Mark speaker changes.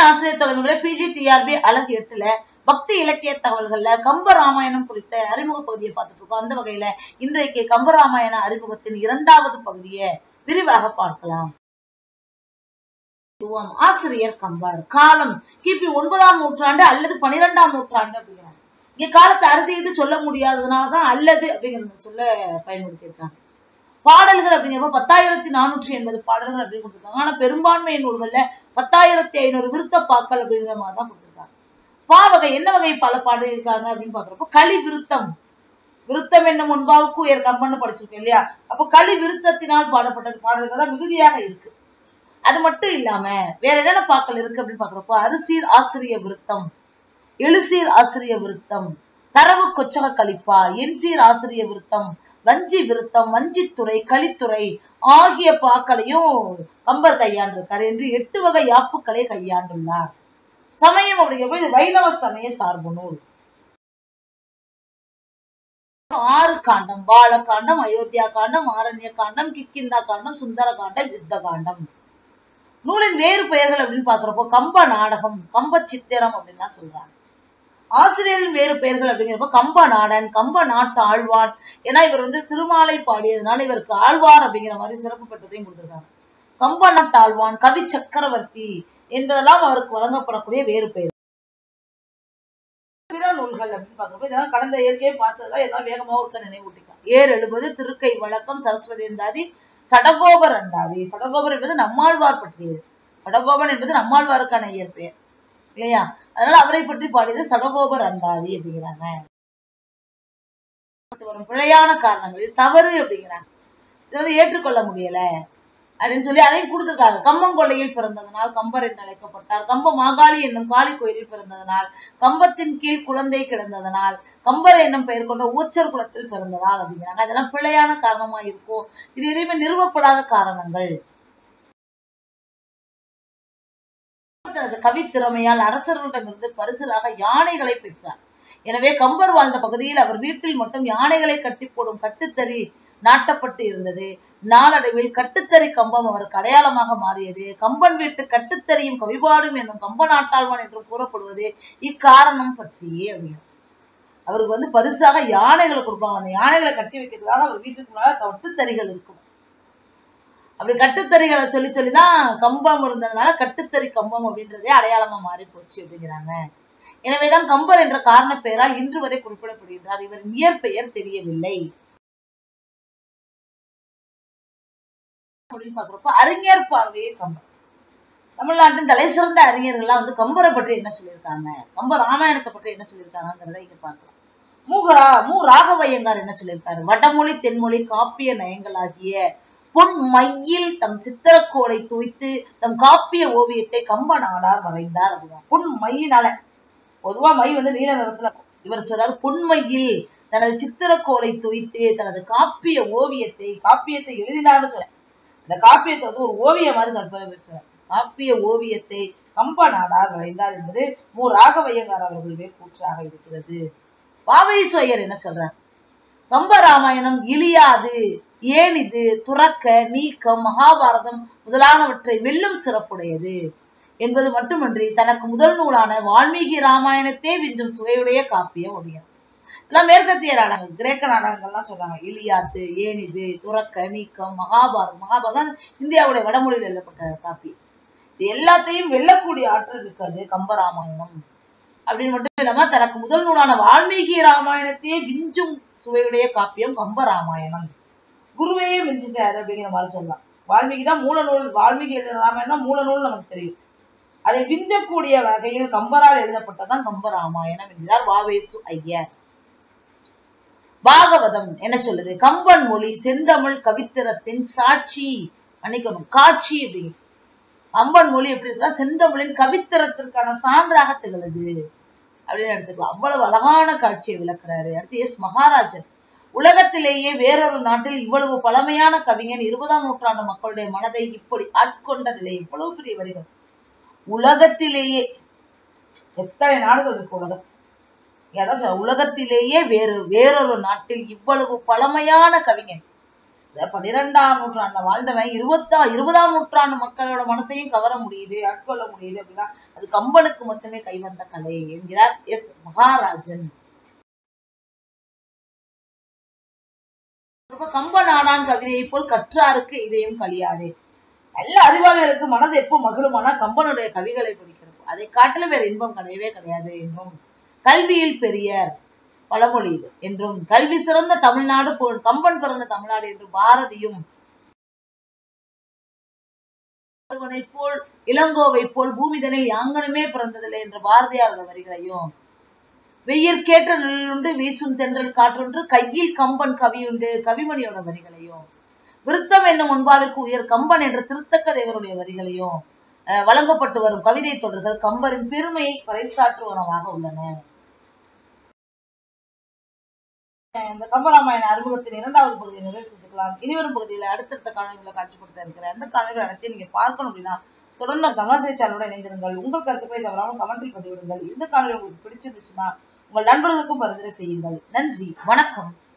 Speaker 1: ஆசிரியர் தலைமைகளை பிஜிடிஆர்பி அழகு எட்டுல பக்தி இலக்கிய தகவல்கள்ல கம்ப ராமாயணம் குறித்த அறிமுக பகுதியை பார்த்துட்டு இருக்கோம் அந்த வகையில இன்றைக்கு கம்பராமாயண அறிமுகத்தின் இரண்டாவது பகுதியை விரிவாக பார்க்கலாம் ஆசிரியர் கம்பர் காலம் கிபி ஒன்பதாம் நூற்றாண்டு அல்லது பனிரெண்டாம் நூற்றாண்டு அப்படிங்கிறாங்க இங்க காலத்தை அறுதிட்டு சொல்ல முடியாததுனாலதான் அல்லது அப்படிங்கிற சொல்ல பயன்படுத்தியிருக்காங்க பாடல்கள் அப்படிங்கிறப்ப பத்தாயிரத்தி நானூற்றி எண்பது பாடல்கள் அப்படின்னு கொடுத்துருக்காங்க ஆனா பெரும்பான்மை நூல்கள்ல பத்தாயிரத்தி ஐநூறு விருத்த பாக்கள் அப்படிங்கிற மாதிரி தான் கொடுத்துருக்காங்க பா வகை என்ன வகை பல பாடல் இருக்காங்க அப்படின்னு பாக்குறப்போ களி விருத்தம் விருத்தம் என்னும் முன்பாவுக்கு உயர் கம்பன்னு படிச்சிருக்கோம் இல்லையா அப்போ களி விருத்தத்தினால் பாடப்பட்ட பாடல்கள் தான் மிகுதியாக இருக்கு அது மட்டும் இல்லாம வேற என்னென்ன பாக்கள் இருக்கு அப்படின்னு பாக்குறப்போ அரிசீர் ஆசிரிய விருத்தம் எழுசீர் ஆசிரிய விருத்தம் தரவு கொச்சக கலிப்பா என்சீர் ஆசிரிய விருத்தம் வஞ்சி விருத்தம் வஞ்சித்துறை களித்துறை ஆகிய பாக்களையும் கம்பர் கையாண்டிருக்கார் என்று எட்டு வகை யாப்புக்களை கையாண்டுள்ளார் சமயம் அப்படிங்கிறப்போ இது வைணவ சமய சார்பு நூல் ஆறு காண்டம் பால காண்டம் அயோத்தியா காண்டம் ஆரண்ய காண்டம் கிக்கிந்தா காண்டம் சுந்தர காண்டம் யுத்த காண்டம் நூலின் வேறு பெயர்கள் அப்படின்னு பாக்குறப்போ கம்ப நாடகம் கம்ப சித்திரம் அப்படின்னு தான் சொல்றாங்க ஆசிரியரின் வேறு பெயர்கள் அப்படிங்கிறப்ப கம்ப நாடன் கம்ப நாட்டு ஆழ்வான் ஏன்னா இவர் வந்து திருமாலை பாடியதுனால இவருக்கு ஆழ்வார் அப்படிங்கிற மாதிரி சிறப்பு பெற்றதையும் கொடுத்திருக்காங்க கம்ப நாட்டாழ்வான் கவி சக்கரவர்த்தி என்பதெல்லாம் அவருக்கு வழங்கப்படக்கூடிய வேறு பெயர் பிற நூல்கள் அப்படின்னு பார்க்குறப்ப இதெல்லாம் கடந்த இயற்கையை பார்த்ததுதான் எல்லாம் வேகமாக ஒருக்க நினைவூட்டிக்கலாம் ஏர் எழுபது திருக்கை வழக்கம் சரஸ்வதி இருந்தாதி சடகோபர் அண்டாதி சடகோபர் என்பது நம்மாழ்வார் பற்றியது சடகோபன் என்பது நம்மாழ்வாருக்கான இயற்பெயர் இல்லையா அதனால அவரை பற்றி பாடியது சடகோபர் அந்தாதி அப்படிங்கிறாங்க வரும் பிழையான காரணங்கள் இது தவறு அப்படிங்கிறாங்க இது வந்து ஏற்றுக்கொள்ள முடியல அப்படின்னு சொல்லி அதையும் கொடுத்திருக்காங்க கம்பங்கொள்ளையில் பிறந்ததனால் கம்பர் என்று அழைக்கப்பட்டார் கம்ப மாகாளி என்னும் காளி கோயிலில் பிறந்ததனால் கம்பத்தின் கீழ் குழந்தை கிடந்ததனால் கம்பர் என்னும் பெயர் கொண்ட ஊச்சர் குலத்தில் பிறந்ததால் அப்படிங்கிறாங்க அதெல்லாம் பிழையான காரணமா இருக்கும் இது எதையுமே நிறுவப்படாத காரணங்கள் தனது கவித்திறமையால் அரசர்களிடமிருந்து பரிசலாக யானைகளை பெற்றார் எனவே கம்பர் வாழ்ந்த பகுதியில் அவர் வீட்டில் மட்டும் யானைகளை கட்டி போடும் கட்டுத்தறி நாட்டப்பட்டு இருந்தது நாளடைவில் கட்டுத்தறி கம்பம் அவருக்கு அடையாளமாக மாறியது கம்பன் வீட்டு கட்டுத்தறியும் கவிபாடும் என்னும் கம்ப நாட்டாழ்வான் என்று கூறப்படுவது இக்காரணம் பற்றியே அப்படின்னு அவருக்கு வந்து பரிசாக யானைகளை கொடுப்பாங்க அந்த யானைகளை கட்டி வைக்கிறதுக்காக அவர் வீட்டுக்குள்ளாக கட்டுத்தறிகள் இருக்கும் அப்படி கட்டுத்தறிகளை சொல்லி சொல்லிதான் கம்பம் இருந்ததுனால கட்டுத்தறி கம்பம் அப்படின்றதே அடையாளமா மாறி போச்சு அப்படிங்கிறாங்க எனவேதான் கம்பர் என்ற காரண பெயரால் இன்று வரை குறிப்பிடப்படுகின்றார் இவரின் இயற்பெயர் தெரியவில்லை அப்படின்னு பாக்குறப்ப அறிஞர் பார்வையே கம்பர் தமிழ்நாட்டின் தலை சிறந்த அறிஞர்கள்லாம் வந்து கம்பரை பற்றி என்ன சொல்லியிருக்காங்க கம்ப ராமாயணத்தை பற்றி என்ன சொல்லியிருக்காங்கிறத இங்க பார்க்கலாம் மூகரா மு ராகவையங்கார் என்ன சொல்லியிருக்காரு வடமொழி தென்மொழி காப்பிய நயங்களாகிய பொன் மையில் தம் சித்திரக்கோளை துவைத்து தம் காப்பிய ஓவியத்தை கம்ப நாடார் வரைந்தார் அப்படின்னா பொன் மையினால பொதுவா மை வந்து நீல நிறத்துல இவர் சொல்றாரு பொன்மையில் தனது சித்திரக்கோளை துவைத்து தனது காப்பிய ஓவியத்தை காப்பியத்தை எழுதினார்னு சொல்ல இந்த காப்பியத்தை வந்து ஒரு ஓவியம் மாதிரி கற்பனை வச்சார் காப்பிய ஓவியத்தை கம்ப நாடார் வரைந்தார் என்பது மு ராகவையங்கார் அவர்களுடைய கூற்றாக இருக்கிறது வாவைஸ்வயர் என்ன சொல்றார் கம்ப ராமாயணம் இழியாது ஏனிது துறக்க நீக்கம் மகாபாரதம் முதலானவற்றை வெல்லும் சிறப்புடையது என்பது மட்டுமன்றி தனக்கு முதல் நூலான வால்மீகி ராமாயணத்தே விஞ்சும் சுவையுடைய காப்பியம் ஒடியம் எல்லாம் மேற்கத்திய நாடகங்கள் கிரேக்க நாடகங்கள்லாம் சொல்றாங்க இலியாத்து ஏனிது துறக்க நீக்கம் மகாபாரதம் மகாபாரதம் இந்தியாவுடைய வடமொழியில் எழுதப்பட்ட காப்பி இது எல்லாத்தையும் வெல்லக்கூடிய ஆற்றல் இருக்கிறது கம்பராமாயணம் அப்படின்னு மட்டும் இல்லாம தனக்கு முதல் நூலான வால்மீகி ராமாயணத்தையே விஞ்சும் சுவையுடைய காப்பியம் கம்பராமாயணம் குருவையே மிஞ்சிட்டாரு அப்படிங்கிற மாதிரி சொல்லலாம் வால்மீகி தான் மூல நூல் வால்மீகி எழுதின ராமாயணம் மூல நூல் நமக்கு தெரியும் அதை விஞ்சக்கூடிய வகையில் கம்பரால் எழுதப்பட்டதான் கம்பராமாயணம் என்கிறார் வாவேசு ஐயர் பாகவதம் என்ன சொல்லுது கம்பன் மொழி செந்தமிழ் கவித்திரத்தின் சாட்சி மன்னிக்கணும் காட்சி அப்படி கம்பன் மொழி எப்படி இருக்கா செந்தமிழின் கவித்திரத்திற்கான சான்றாக திகழுது அப்படின்னு எடுத்துக்கலாம் அவ்வளவு அழகான காட்சியை விளக்குறாரு அடுத்து எஸ் மகாராஜன் உலகத்திலேயே வேறொரு நாட்டில் இவ்வளவு பழமையான கவிஞன் இருபதாம் நூற்றாண்டு மக்களுடைய மனதை இப்படி ஆட்கொண்டதில்லை இவ்வளவு பெரிய வரிகள் உலகத்திலேயே எத்தனை நாடுகள் இருக்கு உலகம் அதான் சொல்ற, உலகத்திலேயே வேறு வேறொரு நாட்டில் இவ்வளவு பழமையான கவிஞன் இந்த பன்னிரெண்டாம் நூற்றாண்டுல வாழ்ந்தவன் இருபத்தா இருபதாம் நூற்றாண்டு மக்களோட மனசையும் கவர முடியுது ஆட்கொள்ள முடியுது அப்படின்னா அது கம்பனுக்கு மட்டுமே கைவந்த கலை என்கிறார் எஸ் மகாராஜன் அப்ப கம்ப நாடான் கவிதையை போல் கற்றாருக்கு இதையும் கலியாதே நல்ல அறிவாளிகளுக்கு மனது எப்போ மகிழுமானா கம்பனுடைய கவிகளை படிக்கிறப்போ அதை காட்டிலும் வேற இன்பம் கிடையவே கிடையாது என்றும் கல்வியில் பெரியர் பழமொழி இது என்றும் கல்வி சிறந்த தமிழ்நாடு போல் கம்பன் பிறந்த தமிழ்நாடு என்று பாரதியும் ஒருவனைப் போல் இளங்கோவை போல் பூமிதனில் யாங்கனுமே பிறந்ததில்லை என்ற பாரதியாரோட வரிகளையும் வெய்யற்கேற்ற நிழலுண்டு வீசும் தென்றல் காற்றொன்று கையில் கம்பன் கவியுண்டு கவிமணியோட வரிகளையும் விருத்தம் என்னும் முன்பாவிற்கு உயர் கம்பன் என்ற திருத்தக்க தேவருடைய வரிகளையும் அஹ், வழங்கப்பட்டு வரும் கவிதை தொடர்கள் கம்பரின் பெருமையை பறைசாற்றுவனவாக உள்ளன அஹ், இந்த கம்பராமாயண அறிமுகத்தின் இரண்டாவது பகுதியை நிறைவு செஞ்சுக்கலாம் இனிவரும் பகுதியில அடுத்தடுத்த காணொலிகளை காட்சிப்படுத்த இருக்கிறேன் அந்த காணொலி அனைத்தையும் நீங்க பார்க்கணும் அப்படின்னா தொடர்ந்து தமிழசை சேனலோட இணைந்திருங்கள் உங்கள் கருத்துக்களை தவறாமல் கமெண்டில் பதிவிடுங்கள் இந்த காணொலி உங்களுக்கு பிடிச்சிருந்துச்சுன்னா உங்கள் நண்பர்களுக்கும் பரிந்துரை செய்யுங்கள் நன்றி வணக்கம்